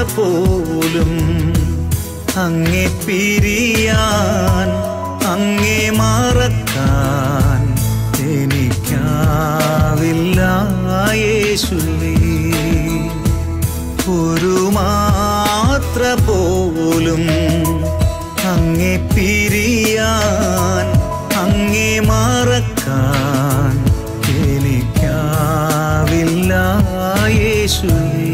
പോലും അങ്ങേ പിരിയാൻ അങ്ങേ മറക്കാൻ എനിക്കാവില്ല യേശുവേ ഒരു മാത്ര പോലും അങ്ങേ പിരിയാൻ അങ്ങേ മറക്കാൻ എനിക്കാവില്ല യേശുവേ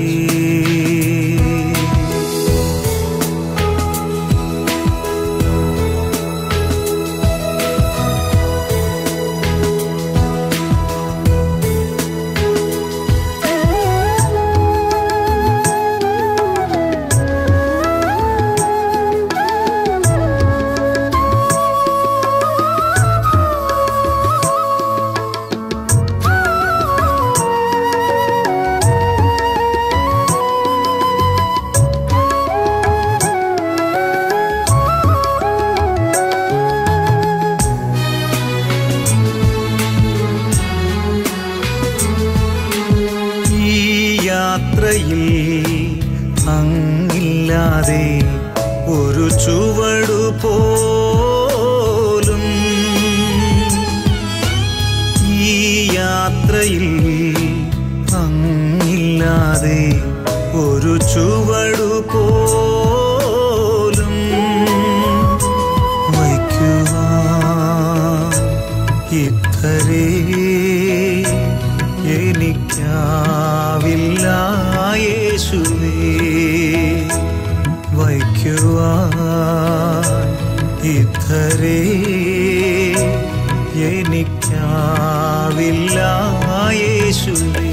ഈ യാത്രയിൽ അങ്ങില്ലാതെ ഒരു ചുവടു പോലും ഈ യാത്രയിൽ അങ്ങില്ലാതെ ഒരു ചുവടു പോലും വയ്ക്കുവാൻ ഇത്തരേ എനിക്കാവില്ല യേശുവേ വയ്ക്കുവാൻ ഇത്തരേ എനിക്കാവില്ല യേശുവേ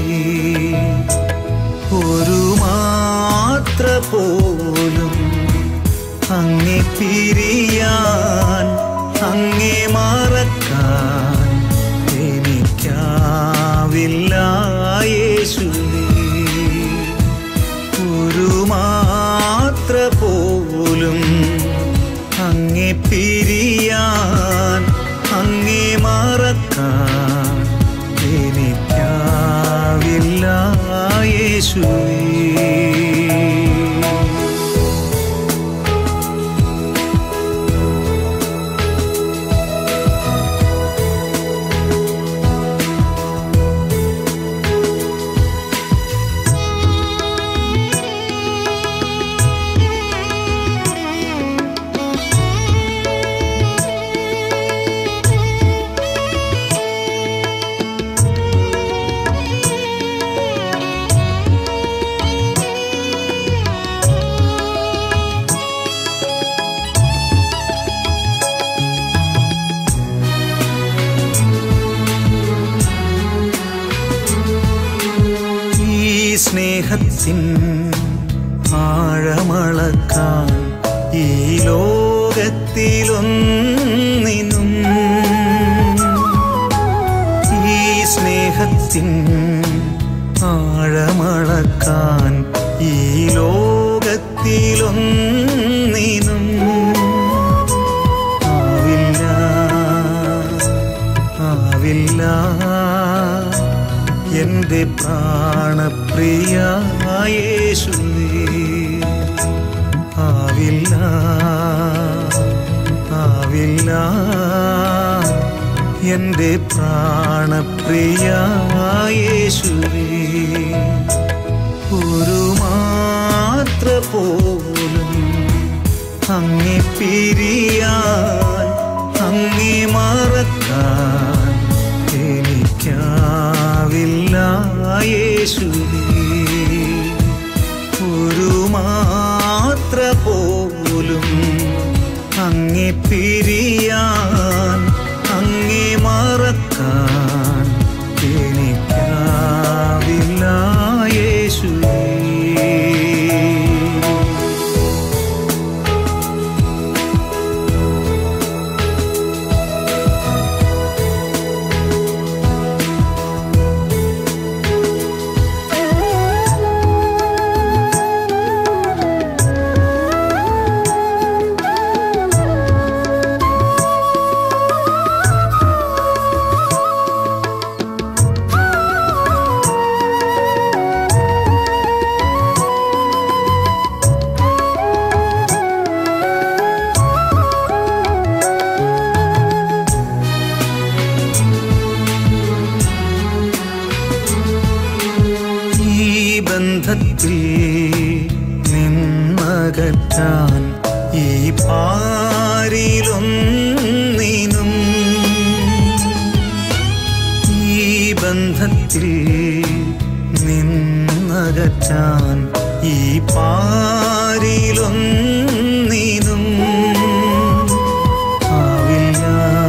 ഒരു മാത്ര പോലും അങ്ങേ പിരിയാൻ അങ്ങേ മറക്കാൻ എനിക്കാവില്ല യേശുവേ ഒരു മാത്ര പോലും അങ്ങേ പിരിയാൻ അങ്ങേ മറക്കാൻ എനിക്കാവില്ല യേശുവേ ഈ സ്നേഹത്തിൻ ആഴമളക്കാൻ ഈ ലോകത്തിലൊന്നിനും ഈ സ്നേഹത്തിൻ ആഴമളക്കാൻ ഈ ലോകത്തിലൊന്നിനും ആവില്ല ആവില്ല എന്റെ പ്രാണപ്രിയ യേശുവേ ആവില്ല ആവില്ല എന്റെ പ്രാണപ്രിയ യേശുവേ ഒരു മാത്ര പോലും അങ്ങേ പിരിയാൻ അങ്ങേ മറക്കാൻ എനിക്കാവില്ല യേശുവേ ഒരു മാത്ര പോലും അങ്ങേ പിരിയാൻ അങ്ങേ മറക്കാൻ എനിക്കാവില്ല യേശുവേ നിന്നകറ്റാൻ ഈ പാരിലൊന്നിനും ഈ ബന്ധത്തിൽ നിന്നകറ്റാൻ ഈ പാരിലൊന്നിനും ആവില്ല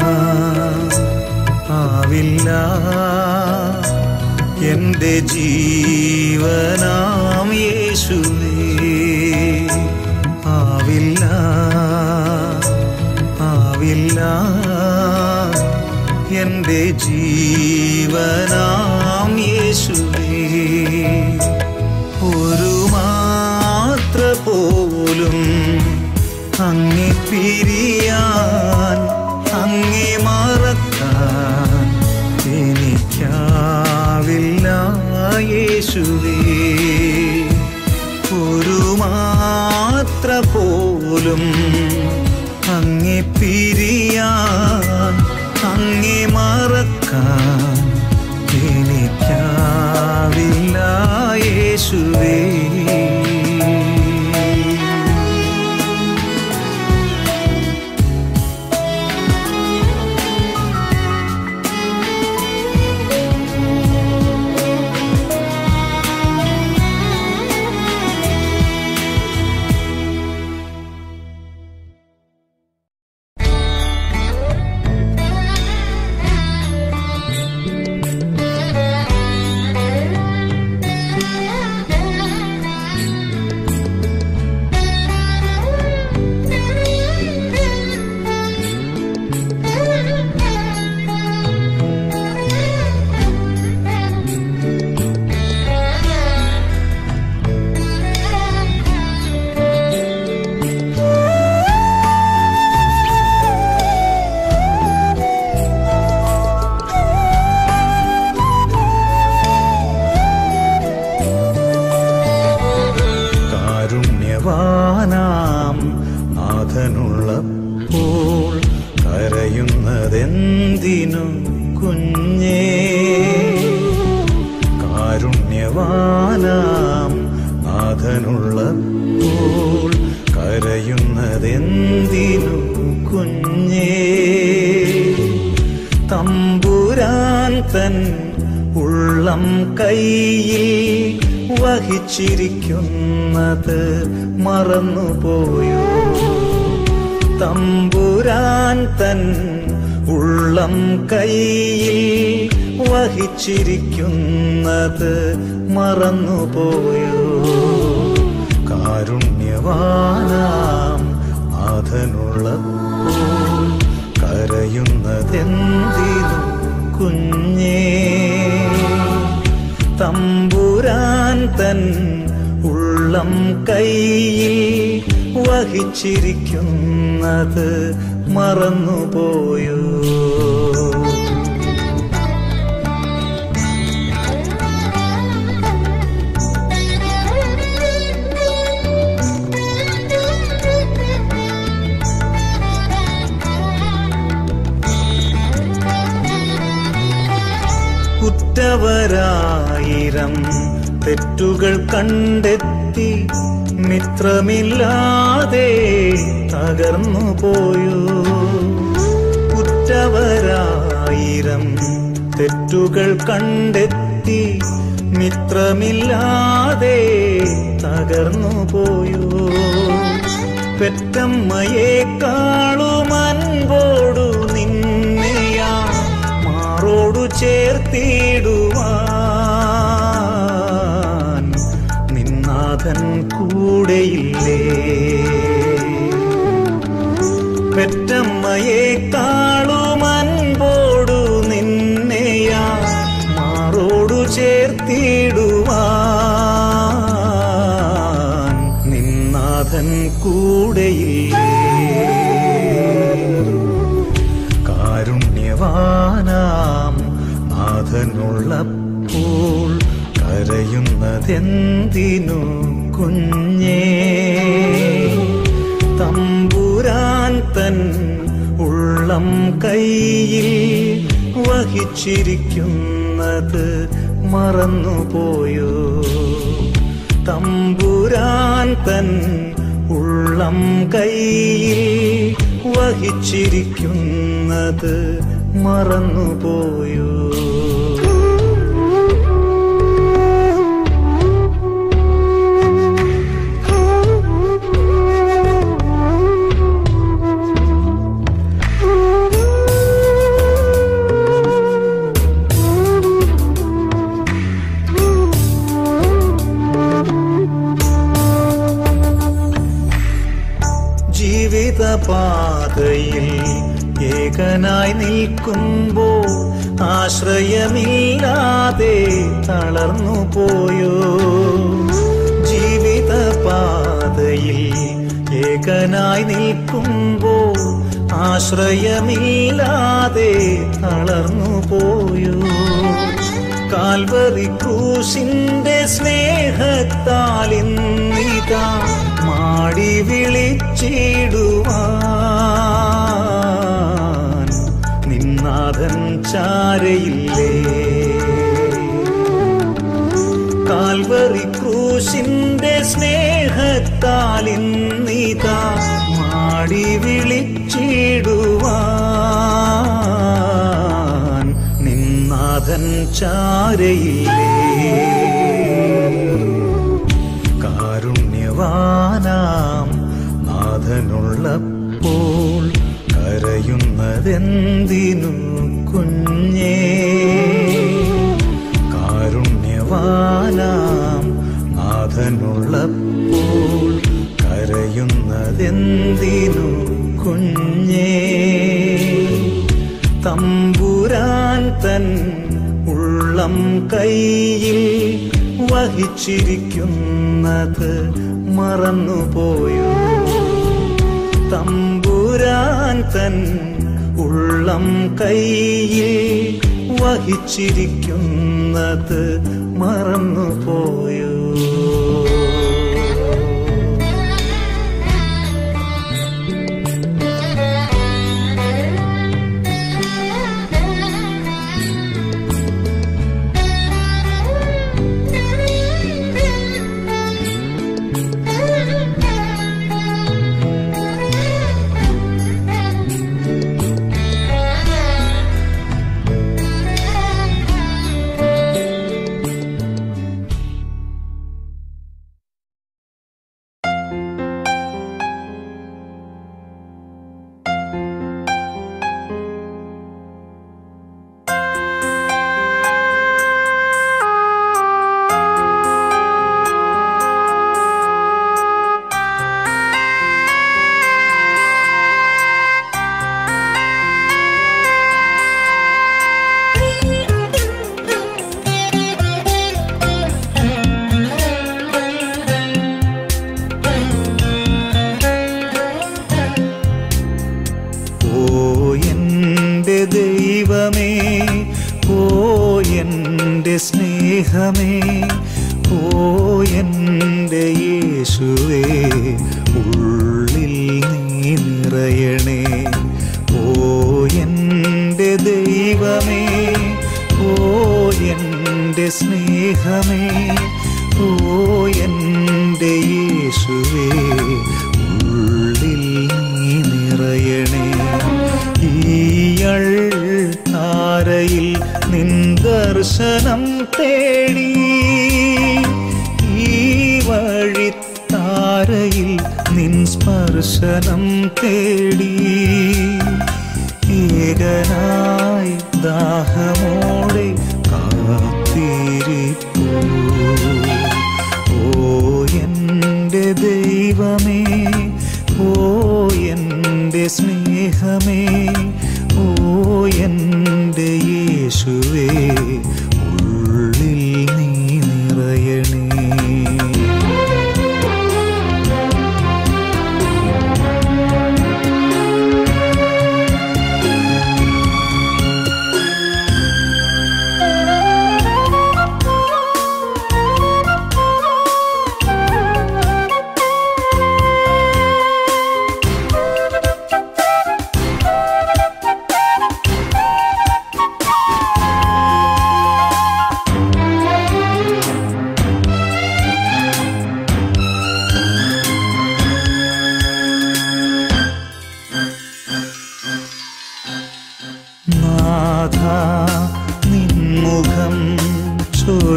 ആവില്ല എന്റെ ജീവനാം യേശുവേ ആവില്ല ആവില്ല എന്റെ ജീവനാം യേശുവേ ഒരു മാത്ര പോലും അങ്ങെ പിരിയാൻ അങ്ങെ മറക്കാൻ എനിക്കാവില്ല യേശുവേ ഒരു മാത്ര പോലും അങ്ങെ പിരിയാൻ അങ്ങെ മറക്കാൻ എനിക്കാവില്ല യേശുവേ കാരുണ്യവാനാം നാഥനുള്ളപ്പോൾ കരയുന്നതെന്തിനു കുഞ്ഞേ കാരുണ്യവാനാം നാഥനുള്ളപ്പോൾ കരയുന്നതെന്തിനു കുഞ്ഞേ തമ്പുരാൻ തൻ ഉള്ളം കയ്യിൽ വഹിച്ചിരിക്കുന്നത് മറന്നുപോയോ തമ്പുരാൻ തൻ ഉള്ളം കയ്യിൽ വഹിച്ചിരിക്കുന്നത് മറന്നുപോയോ കാരുണ്യവാനാം നാഥനുള്ളപ്പോൾ കരയുന്നതെന്തിനു കുഞ്ഞേ തമ്പുരാൻ തൻ ഉള്ളം കയ്യിൽ വഹിച്ചിരിക്കുന്നത് മറന്നുപോയോ കുറ്റവരായിരം തെറ്റുകൾ കണ്ടെത്തി മിത്രമില്ലാതെ തകർന്നു പോയോ കുറ്റവരായിരം തെറ്റുകൾ കണ്ടെത്തി മിത്രമില്ലാതെ തകർന്നു പോയോ പെറ്റമ്മയെക്കാളും അൻപോടു നിന്നെയാ മാറോടു ചേർത്തിടുവാൻ നിന്നാഥൻ കൂടെയില്ലേ പെറ്റമ്മയെക്കാളും അൻപോടു നിന്നെയാ മാറോടു ചേർത്തിടുവാൻ നിന്നാഥൻ കൂടെയില്ലേ കാരുണ്യവാനാം നാഥനുള്ളപ്പോൾ കരയുന്നതെന്തിനു കുഞ്ഞേ തമ്പുരാൻ തൻ ഉള്ളം കയ്യിൽ വഹിച്ചിരിക്കുന്നത് മറന്നുപോയോ തമ്പുരാൻ തൻ ഉള്ളം കയ്യിൽ വഹിച്ചിരിക്കുന്നത് മറന്നുപോയോ ജീവിതപാതയിൽ ഏകനായി നിൽക്കുമ്പോൾ ആശ്രയമില്ലാതെ തളർന്നു പോയോ ജീവിതപാതയിൽ ഏകനായി നിൽക്കുമ്പോൾ ആശ്രയമില്ലാതെ തളർന്നു പോയോ കാൽവറി ക്രൂശിന്റെ സ്നേഹത്താൽ ഇന്നിതാ മാടി വിളിച്ചിടുവാൻ നിന്നാഥൻ ചാരയില്ലേ കാൽവറി ക്രൂശിന്റെ സ്നേഹത്താൽ ഇന്നിതാ മാടി വിളിച്ചിടുവാൻ നിന്നാഥൻ ചാരയില്ലേ കാരുണ്യവാനാം നാഥനുള്ളപ്പോൾ കരയുന്നതെന്തിനു കുഞ്ഞേ കാരുണ്യവാനാം നാഥനുള്ളപ്പോൾ കരയുന്നതെന്തിനു കുഞ്ഞേ തമ്പുരാൻ തൻ ഉള്ളം കയ്യിൽ വഹിച്ചിരിക്കുന്നത് മറന്നുപോയോ തമ്പുരാൻ തൻ ഉള്ളം കയ്യിൽ വഹിച്ചിരിക്കുന്നത് മറന്നുപോയോ ഓ എന്റെ ദൈവമേ ഓ എന്റെ സ്നേഹമേ ഓ എന്റെ യേശുവേ ഉള്ളിൽ നീ നിറയണേ ഓ എന്റെ ദൈവമേ ഓ എന്റെ സ്നേഹമേ ഓ എന്റെ യേശുവേ ഉള്ളിൽ നീ നിറയണേ ഈയൾ താരയിൽ നിൻ ദർശനം തേടി ഈ വഴി താരയിൽ നിൻ സ്പർശനം തേടി ഏകനായി ദാഹമോടെ കാത്തിരിപ്പൂ ഓ എന്റെ ദൈവമേ ഓ എന്റെ സ്നേഹമേ ഓ എന്റെ യേശുവേ ഉള്ളിൽ നീ നിറയണേ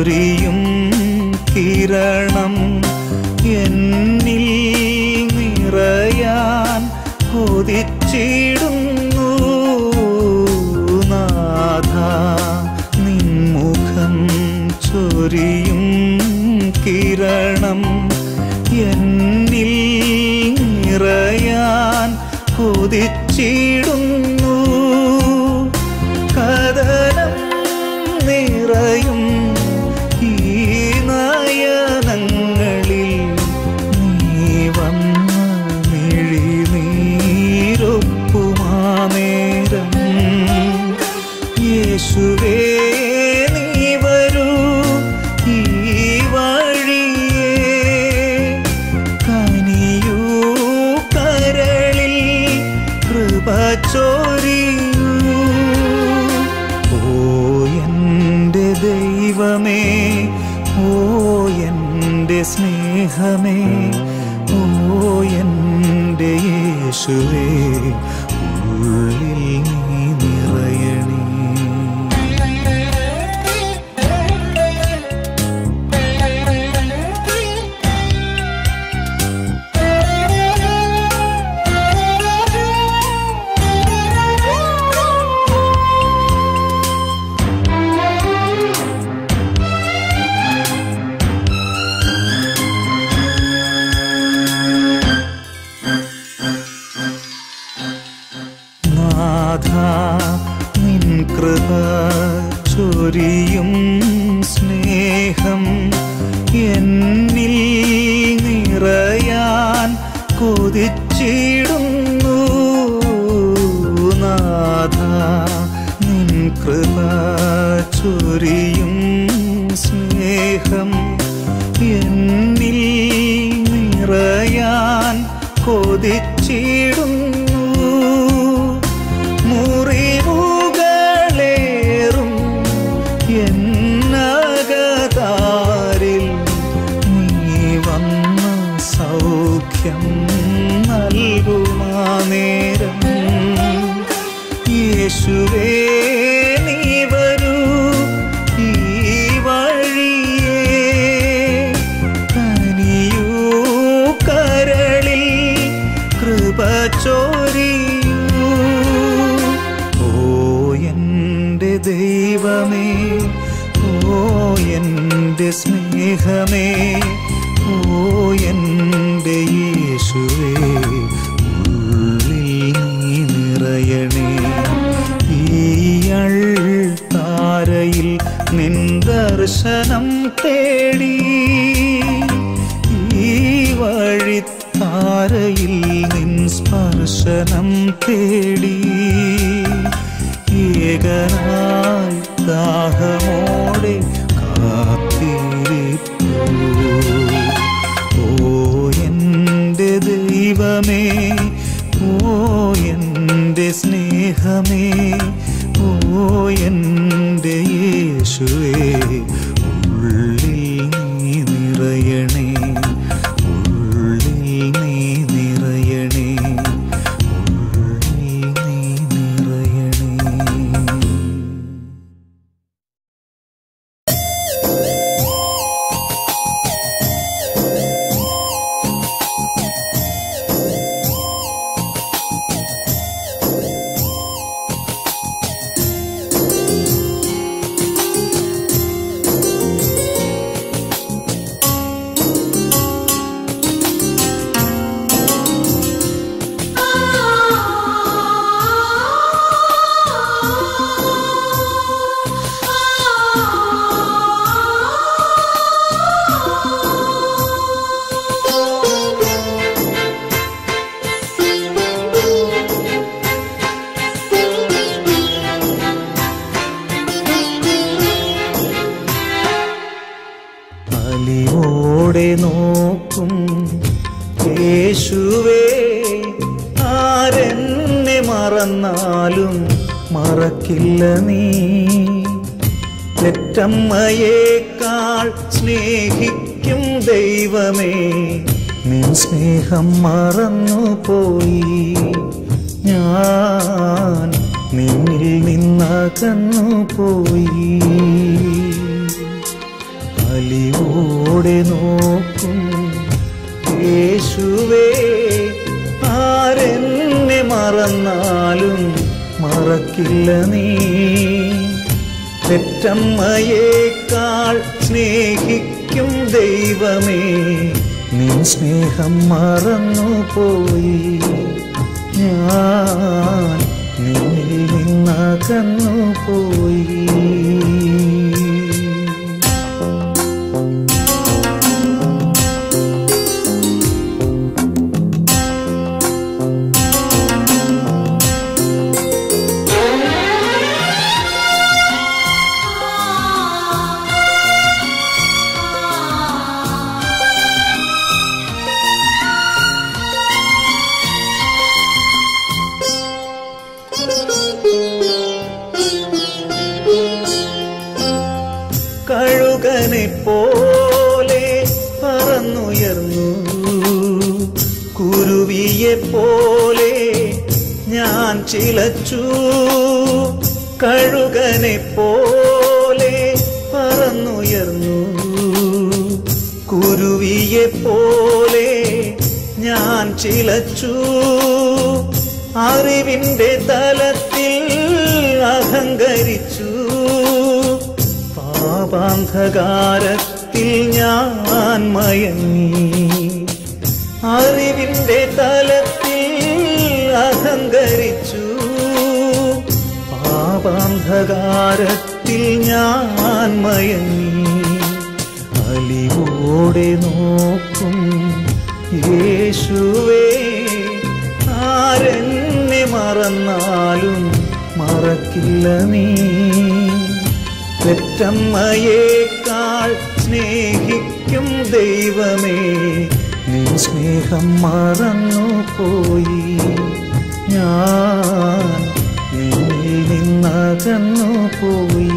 ചൊരിയും കിരണം എന്നിൽ നിറയാൻ കൊതിച്ചിടുന്നു നാഥ നിൻമുഖം ചൊരിയും കിരണം എന്നിൽ നിറയാൻ കൊതിച്ചിടുന്നു കഥനം നിറയും ഈ നയനങ്ങളിൽ നീ വന്ന മിഴിനീരൊപ്പുമാ നേരം യേശുവേ നീ വരൂ ഈ വഴിയേ കനിയൂ കരളിൽ കൃപ ചോരിയൂ ഓ എൻ്റെ ദൈവമേ ഓ എൻ്റെ സ്നേഹമേ ഓ എൻ്റെ യേശുവേ ഉള്ളിൽ നീ നിറയണേ നാഥ നിൻ കൃപ ചൊരിയും സ്നേഹം എന്നിൽ നിറയാൻ കൊതിച്ചിടുന്നു നാഥ നിൻ കൃപ ചൊരിയും സ്നേഹം എന്നിൽ നിറയാൻ കൊതിച്ചിടുന്നു മുറിവുകളേറും എന്നകതാരിൽ നീ വന്ന സൗഖ്യം നൽകുമാ നേരം യേശുവേ നീ വരൂ ഈ വഴിയേ കനിയൂ കരളിൽ കൃപ ചോരിയൂ ഓ എൻ്റെ ദൈവമേ ഓ എൻ്റെ സ്നേഹമേ ഓ എൻ്റെ യേശുവേ ഉള്ളിൽ നീ നിറയണേ ഈയൾ താരയിൽ നിൻ ദർശനം തേടി ഈ വഴിത്താരയിൽ നിൻ സ്പർശനം തേടി ഏകനായി ദാഹമോടെ കാത്തിരിപ്പൂ ഓ എൻ്റെ ദൈവമേ ഓ എൻ്റെ സ്നേഹമേ ഓ എൻ്റെ യേശുവേ ഉള്ളിൽ നീ നിറയണേ ഉള്ളിൽ നീ നിറയണേ ഉള്ളിൽ നീ നിറയണേ അലിവോടെ നോക്കും യേശുവേ ആരെന്നെ മറന്നാലും മറക്കില്ല നീ പെറ്റമ്മയേക്കാൾ സ്നേഹിക്കും ദൈവമേ നിൻ സ്നേഹം മറന്നു പോയി ഞാൻ നിന്നിൽ നിന്നകന്നു പോയി അലിവോടെ നോക്കും യേശുവേ ആരെന്നെ മറന്നാലും മറക്കില്ല നീ പെറ്റമ്മയേക്കാൾ സ്നേഹിക്കും ദൈവമേ നിൻ സ്നേഹം മറന്നു പോയി ഞാൻ നിന്നിൽ നിന്നകന്നു പോയി കഴുകനെ പോലെ പറന്നുയർന്നു കുരുവിയെ പോലെ ഞാൻ ചിലച്ചു കഴുകനെ പോലെ പറന്നുയർന്നു കുരുവിയെ പോലെ ഞാൻ ചിലച്ചു അറിവിന്റെ തലത്തിൽ അഹങ്കരിച്ചു പാപാന്ധകാരത്തിൽ ഞാൻ മയങ്ങി അറിവിന്റെ തലത്തിൽ അഹങ്കരിച്ചു പാപാന്ധകാരത്തിൽ ഞാൻ മയങ്ങി അലിവോടെ നോക്കും യേശുവേ ആരെന്നെ മറന്നാലും മറക്കില്ല നീ പെറ്റമ്മയേക്കാൾ സ്നേഹിക്കും ദൈവമേ നീ സ്നേഹം മറന്നു പോയി ഞാൻ നിന്നിൽ നിന്നകന്നു പോയി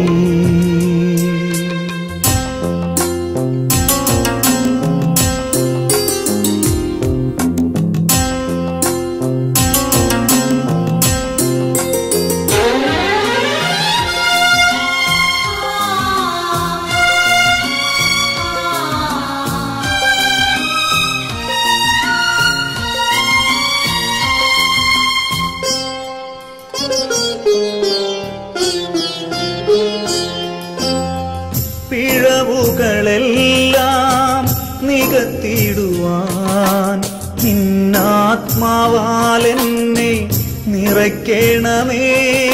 പിഴവുകളെല്ലാം നികത്തിടുവാൻ നിന്നാത്മാവാൽ എന്നെ നിറയ്ക്കണമേ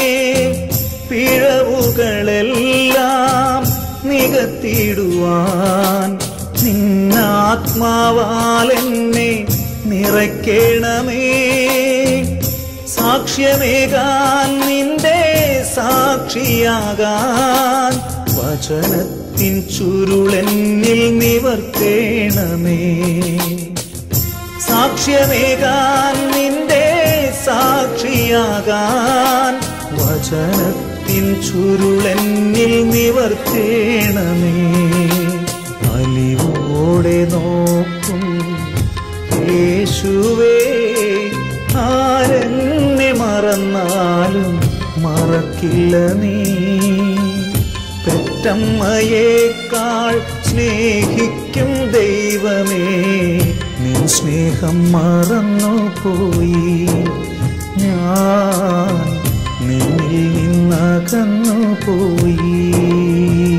പിഴവുകളെല്ലാം നികത്തിടുവാൻ നിന്നാത്മാവാൽ എന്നെ നിറയ്ക്കണമേ സാക്ഷ്യമേകാൻ നിന്റെ സാക്ഷിയാകാൻ വചനത്തിൻ ചുരുളെന്നിൽ നിവർത്തേണമേ സാക്ഷ്യമേകാൻ നിന്റെ സാക്ഷിയാകാൻ വചനത്തിൻ ചുരുളെന്നിൽ നിവർത്തേണമേ അലിവോടെ നോക്കും യേശുവേ ആരെന്നെ മറന്നാലും മറക്കില്ല നീ പെറ്റമ്മയേക്കാൾ സ്നേഹിക്കും ദൈവമേ നീ സ്നേഹം മറന്നു പോയി ഞാൻ നിന്നിൽ നിന്നകന്നു പോയി